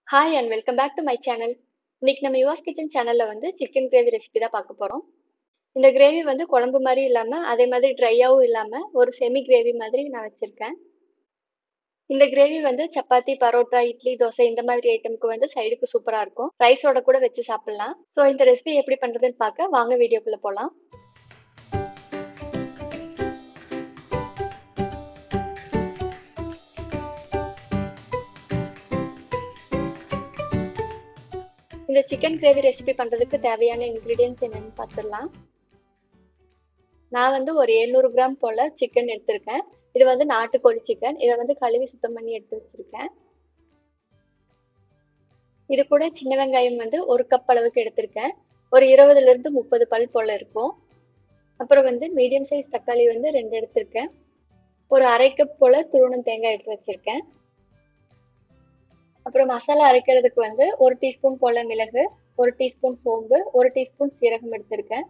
hi and welcome back to my channel இன்னைக்கு நம்ம யுவாஸ் kitchen சேனல்ல வந்து சிக்கன் கிரேவி ரெசிபி தான் பார்க்க போறோம் இந்த கிரேவி வந்து குழம்பு மாதிரி இல்லாம அதே மாதிரி ட்ரையாவும் இல்லாம ஒரு செமி கிரேவி மாதிரி நான் வச்சிருக்கேன் இந்த கிரேவி வந்து சப்பாத்தி பரோட்டா இட்லி தோசை இந்த மாதிரி ஐட்டம்க்கு வந்து சைடுக்கு சூப்பரா இருக்கும் ரைஸோட கூட வச்சு சாப்பிடலாம் ஸோ இந்த ரெசிபி எப்படி பண்றதுன்னு பார்க்க வாங்க வீடியோக்குள்ள போலாம் இந்த சிக்கன் கிரேவி ரெசிபி பண்ணுறதுக்கு தேவையான இன்க்ரீடியன்ஸ் என்னென்னு பார்த்துடலாம் நான் வந்து ஒரு எழுநூறு கிராம் போல் சிக்கன் எடுத்திருக்கேன் இது வந்து நாட்டுக்கோழி சிக்கன் இதை வந்து கழுவி சுத்தம் பண்ணி எடுத்து வச்சுருக்கேன் இது கூட சின்ன வெங்காயம் வந்து ஒரு கப் அளவுக்கு எடுத்திருக்கேன் ஒரு இருபதுலேருந்து முப்பது பல் போல் இருக்கும் அப்புறம் வந்து மீடியம் சைஸ் தக்காளி வந்து ரெண்டு எடுத்திருக்கேன் ஒரு அரை கப் போல் துருவணம் தேங்காய் எடுத்து வச்சுருக்கேன் அப்புறம் மசாலா அரைக்கிறதுக்கு வந்து ஒரு டீஸ்பூன் போல மிளகு ஒரு டீஸ்பூன் சோம்பு ஒரு டீஸ்பூன் சீரகம் எடுத்திருக்கேன்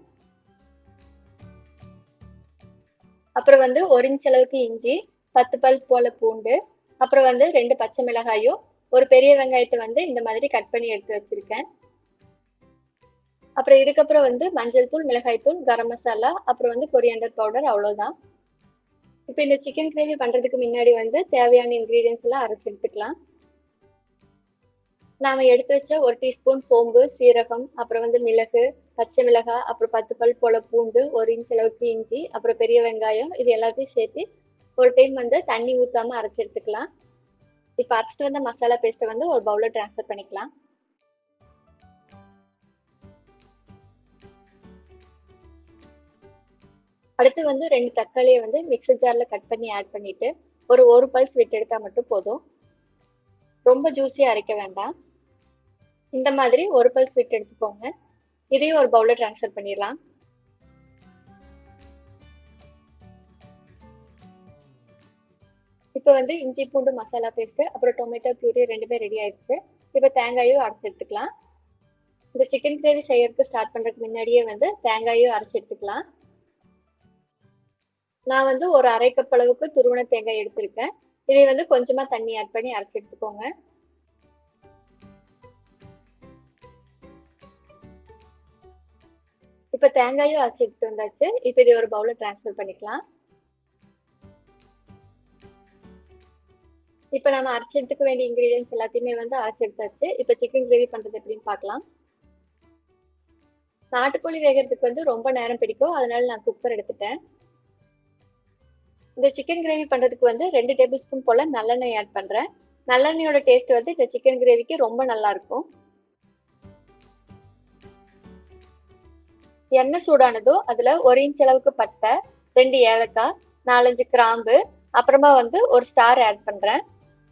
அப்புறம் வந்து ஒரு இன்ச் அளவுக்கு இஞ்சி பத்து பல் போல பூண்டு அப்புறம் வந்து ரெண்டு பச்சை மிளகாயும் ஒரு பெரிய வெங்காயத்தை வந்து இந்த மாதிரி கட் பண்ணி எடுத்து வச்சிருக்கேன் அப்புறம் இதுக்கப்புறம் வந்து மஞ்சள் தூள் மிளகாய் தூள் கரம் மசாலா அப்புறம் வந்து கொரியாண்டர் பவுடர் அவ்வளோதான் இப்போ இந்த சிக்கன் கிரேவி பண்ணுறதுக்கு முன்னாடி வந்து தேவையான இன்க்ரீடியன்ஸ் எல்லாம் அரைச்சி எடுத்துக்கலாம் நாம எடுத்து வச்ச ஒரு டீஸ்பூன் சோம்பு சீரகம் அப்புறம் வந்து மிளகு பச்சை மிளகாய் அப்புறம் பத்து பல் போல பூண்டு ஒரு இன்ச் அளவுக்கு இஞ்சி அப்புறம் பெரிய வெங்காயம் இது எல்லாத்தையும் சேர்த்து ஒரு டைம் வந்து தண்ணி ஊத்தாம அரைச்சி எடுத்துக்கலாம் இப்போ அரைச்சிட்டு வந்த மசாலா பேஸ்ட்டை வந்து ஒரு பவுலில் ட்ரான்ஸ்ஃபர் பண்ணிக்கலாம் அடுத்து வந்து ரெண்டு தக்காளியை வந்து மிக்சர் ஜாரில் கட் பண்ணி ஆட் பண்ணிட்டு ஒரு ஒரு பல்ஸ் விட்டு எடுத்தால் மட்டும் போதும் ரொம்ப ஜூஸியாக அரைக்க வேண்டாம் இந்த மாதிரி ஒரு பல் ஸ்வீட் எடுத்துக்கோங்க இதையும் ஒரு பவுலில் ட்ரான்ஸ்ஃபர் பண்ணிடலாம் இப்போ வந்து இஞ்சி பூண்டு மசாலா பேஸ்ட்டு அப்புறம் டொமேட்டோ பியூரி ரெண்டுமே ரெடி ஆயிடுச்சு இப்போ தேங்காயும் அரைச்சி எடுத்துக்கலாம் இந்த சிக்கன் கிரேவி செய்யறதுக்கு ஸ்டார்ட் பண்ணுறதுக்கு முன்னாடியே வந்து தேங்காயும் அரைச்சி எடுத்துக்கலாம் நான் வந்து ஒரு அரை கப் அளவுக்கு துருவண தேங்காய் எடுத்திருக்கேன் இதை வந்து கொஞ்சமாக தண்ணி ஆட் பண்ணி அரைச்சி எடுத்துக்கோங்க இப்போ தேங்காயும் அரைச்சி எடுத்து வந்தாச்சு இப்போ இது ஒரு பவுலில் ட்ரான்ஸ்ஃபர் பண்ணிக்கலாம் இப்போ நம்ம அரைச்சி எடுத்துக்க வேண்டிய இன்க்ரீடியன்ஸ் எல்லாத்தையுமே வந்து அரைச்சி எடுத்தாச்சு இப்போ சிக்கன் கிரேவி பண்ணுறது எப்படின்னு பார்க்கலாம் நாட்டுக்கோழி வேகிறதுக்கு வந்து ரொம்ப நேரம் பிடிக்கும் அதனால நான் குக்கர் எடுத்துட்டேன் இந்த சிக்கன் கிரேவி பண்ணுறதுக்கு வந்து ரெண்டு டேபிள் ஸ்பூன் போல் நல்லெண்ணெய் ஆட் பண்ணுறேன் நல்லெண்ணெயோட டேஸ்ட் வந்து இந்த சிக்கன் கிரேவிக்கு ரொம்ப நல்லா இருக்கும் எண்ணெய் சூடானதும் அதுல ஒரு இன்ச் அளவுக்கு பட்டை ரெண்டு ஏலக்காய் நாலஞ்சு கிராம்பு அப்புறமா வந்து ஒரு ஸ்டார் ஆட் பண்றேன்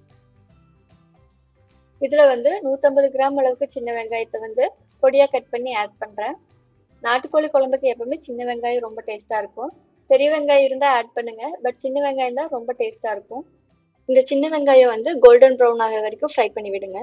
இதுல வந்து நூத்தம்பது கிராம் அளவுக்கு சின்ன வெங்காயத்தை வந்து பொடியா கட் பண்ணி ஆட் பண்றேன் நாட்டுக்கோழி குழம்புக்கு எப்பவுமே சின்ன வெங்காயம் ரொம்ப டேஸ்டா இருக்கும் பெரிய வெங்காயம் இருந்தா ஆட் பண்ணுங்க பட் சின்ன வெங்காயம் தான் ரொம்ப டேஸ்டா இருக்கும் இந்த சின்ன வெங்காயம் வந்து கோல்டன் ப்ரௌன் ஆகிற வரைக்கும் ஃப்ரை பண்ணி விடுங்க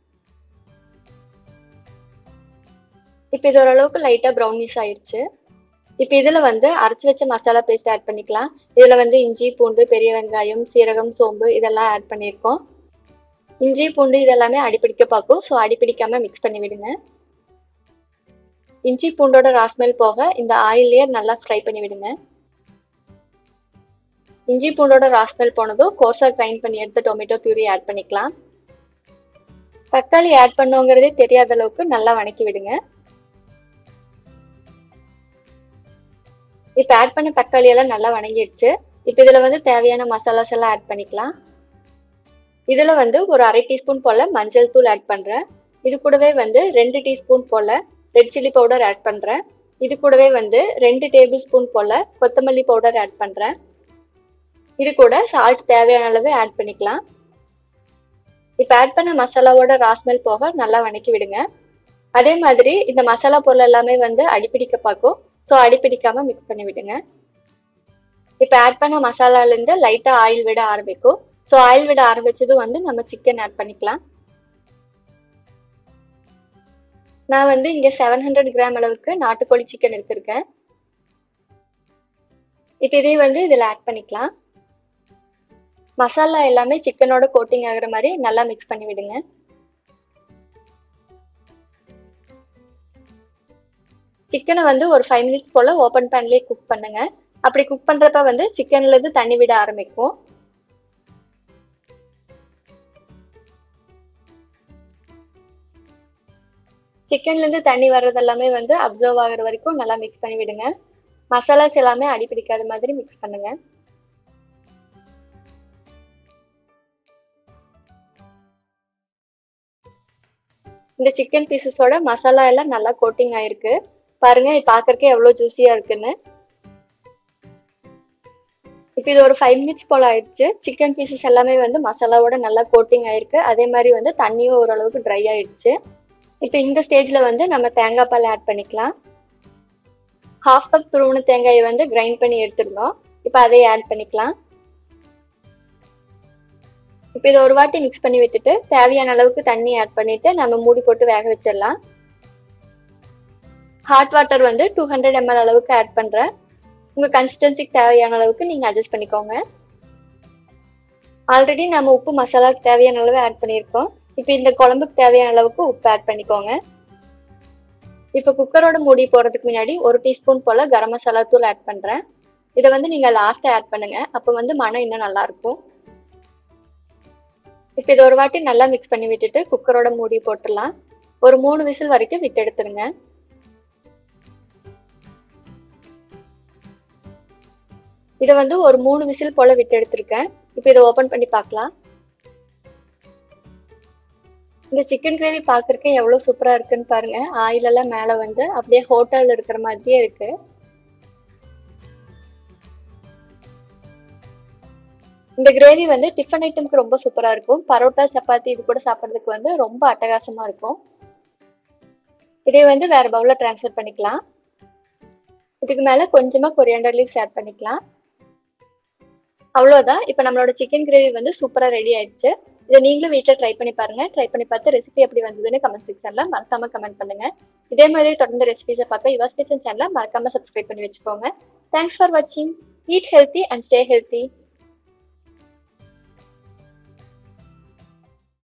இப்போ இது ஓரளவுக்கு லைட்டாக ப்ரௌனிஷ் ஆயிடுச்சு இப்போ இதில் வந்து அரைச்சி வச்ச மசாலா பேஸ்ட் ஆட் பண்ணிக்கலாம் இதில் வந்து இஞ்சி பூண்டு பெரிய வெங்காயம் சீரகம் சோம்பு இதெல்லாம் ஆட் பண்ணியிருக்கோம் இஞ்சி பூண்டு இதெல்லாமே அடிப்பிடிக்க பார்க்கும் ஸோ அடிப்பிடிக்காம மிக்ஸ் பண்ணி விடுங்க இஞ்சி பூண்டோட ராஸ்மெல் போக இந்த ஆயிலே நல்லா ஃப்ரை பண்ணி விடுங்க இஞ்சி பூண்டோட ராஸ்மெல் போனதும் கோர்ஸாக கிரைண்ட் பண்ணி எடுத்து டொமேட்டோ பியூரி ஆட் பண்ணிக்கலாம் தக்காளி ஆட் பண்ணுங்கிறதே தெரியாத அளவுக்கு நல்லா வணக்கி விடுங்க இப்போ ஆட் பண்ண தக்காளி எல்லாம் நல்லா வணங்கிடுச்சு இப்போ இதில் வந்து தேவையான மசாலாஸ் எல்லாம் ஆட் பண்ணிக்கலாம் இதில் வந்து ஒரு அரை டீஸ்பூன் போல் மஞ்சள் தூள் ஆட் பண்ணுறேன் இது கூடவே வந்து ரெண்டு டீஸ்பூன் போல் ரெட் சில்லி பவுடர் ஆட் பண்ணுறேன் இது கூடவே வந்து ரெண்டு டேபிள் ஸ்பூன் போல் கொத்தமல்லி பவுடர் ஆட் பண்ணுறேன் இது கூட சால்ட் தேவையான அளவு ஆட் பண்ணிக்கலாம் இப்போ ஆட் பண்ண மசாலாவோட ராஸ்மெல் போக நல்லா வணக்கி விடுங்க அதே மாதிரி இந்த மசாலா பொருள் எல்லாமே வந்து அடிப்பிடிக்க பார்க்கும் ஸோ அடிப்பிடிக்காம மிக்ஸ் பண்ணி விடுங்க இப்போ ஆட் பண்ண மசாலாலேருந்து லைட்டாக ஆயில் விட ஆரம்பிக்கும் ஸோ ஆயில் விட ஆரம்பிச்சதும் வந்து நம்ம சிக்கன் ஆட் பண்ணிக்கலாம் நான் வந்து இங்கே செவன் ஹண்ட்ரட் கிராம் அளவுக்கு நாட்டுக்கோழி சிக்கன் எடுத்திருக்கேன் இப்போ இதையும் வந்து இதில் ஆட் பண்ணிக்கலாம் மசாலா எல்லாமே சிக்கனோட கோட்டிங் ஆகுற மாதிரி நல்லா மிக்ஸ் பண்ணி விடுங்க சிக்கனை வந்து ஒரு ஃபைவ் மினிட்ஸ் போல் ஓப்பன் பேன்லேயே குக் பண்ணுங்க அப்படி குக் பண்ணுறப்ப வந்து சிக்கன்லேருந்து தண்ணி விட ஆரம்பிக்கும் சிக்கன்லேருந்து தண்ணி வர்றது எல்லாமே வந்து அப்சர்வ் ஆகுற வரைக்கும் நல்லா மிக்ஸ் பண்ணி விடுங்க மசாலாஸ் எல்லாமே அடி பிடிக்காத மாதிரி மிக்ஸ் பண்ணுங்க இந்த சிக்கன் பீசஸோட மசாலா எல்லாம் நல்லா கோட்டிங் ஆயிருக்கு பாருங்க பார்க்கறக்கே எவ்வளோ ஜூஸியா இருக்குன்னு இப்போ இது ஒரு ஃபைவ் மினிட்ஸ் போல் ஆயிடுச்சு சிக்கன் பீசஸ் எல்லாமே வந்து மசாலாவோட நல்லா கோட்டிங் ஆயிருக்கு அதே மாதிரி வந்து தண்ணியும் ஓரளவுக்கு ட்ரை ஆயிடுச்சு இப்போ இந்த ஸ்டேஜில் வந்து நம்ம தேங்காய் பால் ஆட் பண்ணிக்கலாம் ஹாஃப் கப் துருவண தேங்காயை வந்து கிரைண்ட் பண்ணி எடுத்துருந்தோம் இப்போ அதை ஆட் பண்ணிக்கலாம் இப்போ இதை ஒரு வாட்டி மிக்ஸ் பண்ணி விட்டுட்டு தேவையான அளவுக்கு தண்ணி ஆட் பண்ணிட்டு நம்ம மூடி போட்டு வேக வச்சிடலாம் ஹாட் வாட்டர் வந்து டூ ஹண்ட்ரட் எம்எல் அளவுக்கு ஆட் பண்ணுறேன் உங்கள் கன்சிஸ்டன்சிக்கு தேவையான அளவுக்கு நீங்கள் அட்ஜஸ்ட் பண்ணிக்கோங்க ஆல்ரெடி நம்ம உப்பு மசாலாவுக்கு தேவையான அளவு ஆட் பண்ணியிருக்கோம் இப்போ இந்த குழம்புக்கு தேவையான அளவுக்கு உப்பு ஆட் பண்ணிக்கோங்க இப்போ குக்கரோட மூடி போகிறதுக்கு முன்னாடி ஒரு டீஸ்பூன் போல் கரம் மசாலா தூள் ஆட் பண்ணுறேன் இதை வந்து நீங்கள் லாஸ்ட்டாக ஆட் பண்ணுங்கள் அப்போ வந்து மனம் இன்னும் நல்லாயிருக்கும் இப்போ இது ஒரு வாட்டி நல்லா மிக்ஸ் பண்ணி விட்டுட்டு குக்கரோட மூடி போட்டுடலாம் ஒரு மூணு விசில் வரைக்கும் விட்டு எடுத்துருங்க இதை வந்து ஒரு மூணு விசில் போல விட்டு எடுத்திருக்கேன் இப்போ இதை ஓப்பன் பண்ணி பார்க்கலாம் இந்த சிக்கன் கிரேவி பார்க்கறக்கே எவ்வளோ சூப்பராக இருக்குன்னு பாருங்க ஆயில் எல்லாம் மேலே வந்து அப்படியே ஹோட்டலில் இருக்கிற மாதிரியே இருக்கு இந்த கிரேவி வந்து டிஃபன் ஐட்டம்க்கு ரொம்ப சூப்பராக இருக்கும் பரோட்டா சப்பாத்தி இது கூட சாப்பிட்றதுக்கு வந்து ரொம்ப அட்டகாசமாக இருக்கும் இதை வந்து வேற பவுலில் ட்ரான்ஸ்ஃபர் பண்ணிக்கலாம் இதுக்கு மேலே கொஞ்சமாக கொரியாண்டர் லீவ்ஸ் ஆட் பண்ணிக்கலாம் அவ்வளோதான் இப்போ நம்மளோட சிக்கன் கிரேவி வந்து சூப்பராக ரெடி ஆயிடுச்சு இதை நீங்களும் வீட்டில் ட்ரை பண்ணி பாருங்க ட்ரை பண்ணி பார்த்து ரெசிபி எப்படி வந்ததுன்னு கமெண்ட் செக்ஷனில் மறக்காம கமெண்ட் பண்ணுங்க இதே மாதிரி தொடர்ந்து ரெசிபிஸை பார்க்க யுவாஸ் கிச்சன் சேனலை மறக்காம சப்ஸ்கிரைப் பண்ணி வச்சுக்கோங்க தேங்க்ஸ் ஃபார் வாட்சிங் eat healthy and stay healthy